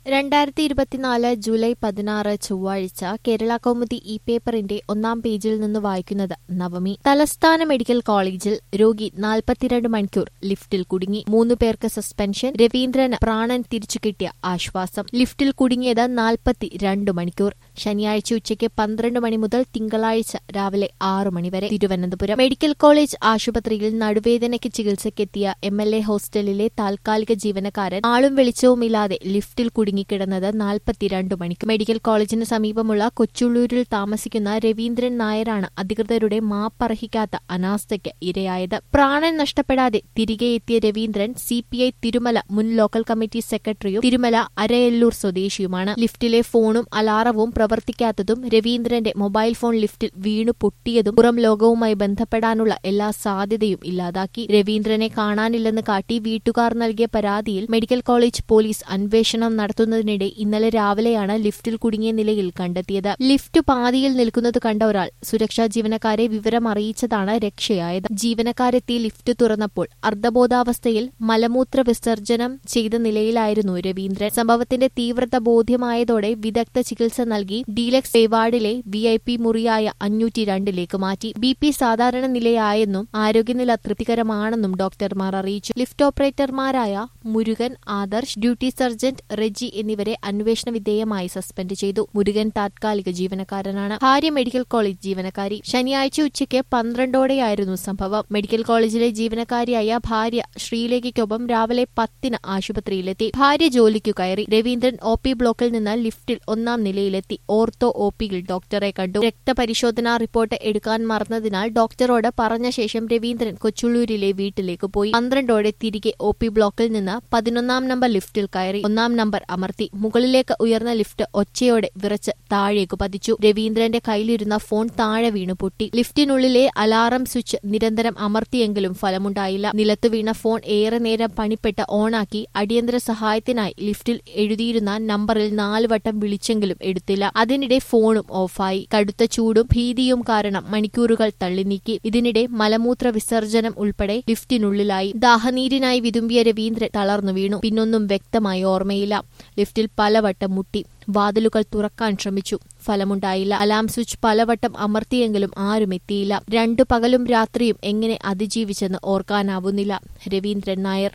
രണ്ടായിരത്തി ഇരുപത്തിനാല് ജൂലൈ പതിനാറ് ചൊവ്വാഴ്ച കേരള കൗമുദി ഇ പേപ്പറിന്റെ ഒന്നാം പേജിൽ നിന്ന് വായിക്കുന്നത് നവമി തലസ്ഥാന മെഡിക്കൽ കോളേജിൽ രോഗി നാൽപ്പത്തിരണ്ട് മണിക്കൂർ ലിഫ്റ്റിൽ കുടുങ്ങി മൂന്നു പേർക്ക് സസ്പെൻഷൻ രവീന്ദ്രന് പ്രാണൻ തിരിച്ചുകിട്ടിയ ആശ്വാസം ലിഫ്റ്റിൽ കുടുങ്ങിയത് നാൽപ്പത്തിരണ്ട് മണിക്കൂർ ശനിയാഴ്ച ഉച്ചയ്ക്ക് പന്ത്രണ്ട് മണി മുതൽ തിങ്കളാഴ്ച രാവിലെ ആറ് മണിവരെ തിരുവനന്തപുരം മെഡിക്കൽ കോളേജ് ആശുപത്രിയിൽ നടുവേദനയ്ക്ക് ചികിത്സയ്ക്കെത്തിയ എം എൽ എ ഹോസ്റ്റലിലെ താൽക്കാലിക ജീവനക്കാരൻ ആളും വെളിച്ചവുമില്ലാതെ ലിഫ്റ്റിൽ കുടുങ്ങിക്കിടന്നത് നാൽപ്പത്തിരണ്ട് മണിക്ക് മെഡിക്കൽ കോളേജിന് സമീപമുള്ള കൊച്ചുള്ളൂരിൽ താമസിക്കുന്ന രവീന്ദ്രൻ നായരാണ് അധികൃതരുടെ മാപ്പർഹിക്കാത്ത അനാസ്ഥയ്ക്ക് ഇരയായത് പ്രാണൻ നഷ്ടപ്പെടാതെ തിരികെ എത്തിയ രവീന്ദ്രൻ സി തിരുമല മുൻ ലോക്കൽ കമ്മിറ്റി സെക്രട്ടറിയും തിരുമല അരയല്ലൂർ സ്വദേശിയുമാണ് ലിഫ്റ്റിലെ ഫോണും അലാറവും പ്രവർത്തിക്കാത്തതും രവീന്ദ്രന്റെ മൊബൈൽ ഫോൺ ലിഫ്റ്റിൽ വീണു പൊട്ടിയതും പുറം ലോകവുമായി ബന്ധപ്പെടാനുള്ള എല്ലാ സാധ്യതയും ഇല്ലാതാക്കി രവീന്ദ്രനെ കാണാനില്ലെന്ന് കാട്ടി വീട്ടുകാർ നൽകിയ പരാതിയിൽ മെഡിക്കൽ കോളേജ് പോലീസ് അന്വേഷണം നടത്തുന്നതിനിടെ ഇന്നലെ രാവിലെയാണ് ലിഫ്റ്റിൽ കുടുങ്ങിയ നിലയിൽ കണ്ടെത്തിയത് ലിഫ്റ്റ് പാതിയിൽ നിൽക്കുന്നത് കണ്ട ഒരാൾ സുരക്ഷാ ജീവനക്കാരെ വിവരം അറിയിച്ചതാണ് രക്ഷയായത് ജീവനക്കാരെത്തി ലിഫ്റ്റ് തുറന്നപ്പോൾ അർദ്ധബോധാവസ്ഥയിൽ മലമൂത്ര വിസർജനം ചെയ്ത നിലയിലായിരുന്നു രവീന്ദ്രൻ സംഭവത്തിന്റെ തീവ്രത ബോധ്യമായതോടെ വിദഗ്ധ ചികിത്സ നൽകി ഡീലക്സ് പേവാർഡിലെ വി ഐ പി മുറിയായ അഞ്ഞൂറ്റി രണ്ടിലേക്ക് മാറ്റി ബി പി സാധാരണ നിലയായെന്നും ആരോഗ്യനില തൃപ്തികരമാണെന്നും ഡോക്ടർമാർ അറിയിച്ചു ലിഫ്റ്റ് ഓപ്പറേറ്റർമാരായ മുരുകൻ ആദർശ് ഡ്യൂട്ടി സർജന്റ് റെജി എന്നിവരെ അന്വേഷണ വിധേയമായി സസ്പെൻഡ് ചെയ്തു മുരുകൻ താത്കാലിക ജീവനക്കാരനാണ് ഭാര്യ മെഡിക്കൽ കോളേജ് ജീവനക്കാരി ശനിയാഴ്ച ഉച്ചയ്ക്ക് പന്ത്രണ്ടോടെയായിരുന്നു സംഭവം മെഡിക്കൽ കോളേജിലെ ജീവനക്കാരിയായ ഭാര്യ ശ്രീലേഖയ്ക്കൊപ്പം രാവിലെ പത്തിന് ആശുപത്രിയിലെത്തി ഭാര്യ ജോലിക്കു കയറി രവീന്ദ്രൻ ഒ പി ബ്ലോക്കിൽ നിന്ന് ലിഫ്റ്റിൽ ഒന്നാം നിലയിലെത്തി ഓർത്തോ ഒ പിയിൽ ഡോക്ടറെ കണ്ടു രക്തപരിശോധനാ റിപ്പോർട്ട് എടുക്കാൻ മറന്നതിനാൽ ഡോക്ടറോട് പറഞ്ഞ ശേഷം രവീന്ദ്രൻ കൊച്ചുള്ളൂരിലെ വീട്ടിലേക്ക് പോയി പന്ത്രണ്ടോടെ തിരികെ ഒ പി ബ്ലോക്കിൽ നിന്ന് പതിനൊന്നാം നമ്പർ ലിഫ്റ്റിൽ കയറി ഒന്നാം നമ്പർ അമർത്തി മുകളിലേക്ക് ഉയർന്ന ലിഫ്റ്റ് ഒച്ചയോടെ വിറച്ച് താഴേക്ക് പതിച്ചു രവീന്ദ്രന്റെ കയ്യിലിരുന്ന ഫോൺ താഴെ വീണു പൊട്ടി ലിഫ്റ്റിനുള്ളിലെ അലാറം സ്വിച്ച് നിരന്തരം അമർത്തിയെങ്കിലും ഫലമുണ്ടായില്ല നിലത്തു വീണ ഫോൺ ഏറെ നേരം പണിപ്പെട്ട് ഓണാക്കി അടിയന്തര സഹായത്തിനായി ലിഫ്റ്റിൽ എഴുതിയിരുന്ന നമ്പറിൽ നാല് വട്ടം വിളിച്ചെങ്കിലും എടുത്തില്ല അതിനിടെ ഫോണും ഓഫായി കടുത്ത ചൂടും ഭീതിയും കാരണം മണിക്കൂറുകൾ തള്ളിനീക്കി ഇതിനിടെ മലമൂത്ര വിസർജനം ഉൾപ്പെടെ ലിഫ്റ്റിനുള്ളിലായി ദാഹനീരിനായി വിതുമ്പിയ രവീന്ദ്രൻ തളർന്നു വീണു പിന്നൊന്നും വ്യക്തമായി ഓർമ്മയില്ല ലിഫ്റ്റിൽ പലവട്ടം മുട്ടി വാതിലുകൾ തുറക്കാൻ ശ്രമിച്ചു ഫലമുണ്ടായില്ല അലാം സ്വിച്ച് പലവട്ടം അമർത്തിയെങ്കിലും ആരും എത്തിയില്ല രണ്ടു പകലും രാത്രിയും എങ്ങനെ അതിജീവിച്ചെന്ന് ഓർക്കാനാവുന്നില്ല രവീന്ദ്രൻ നായർ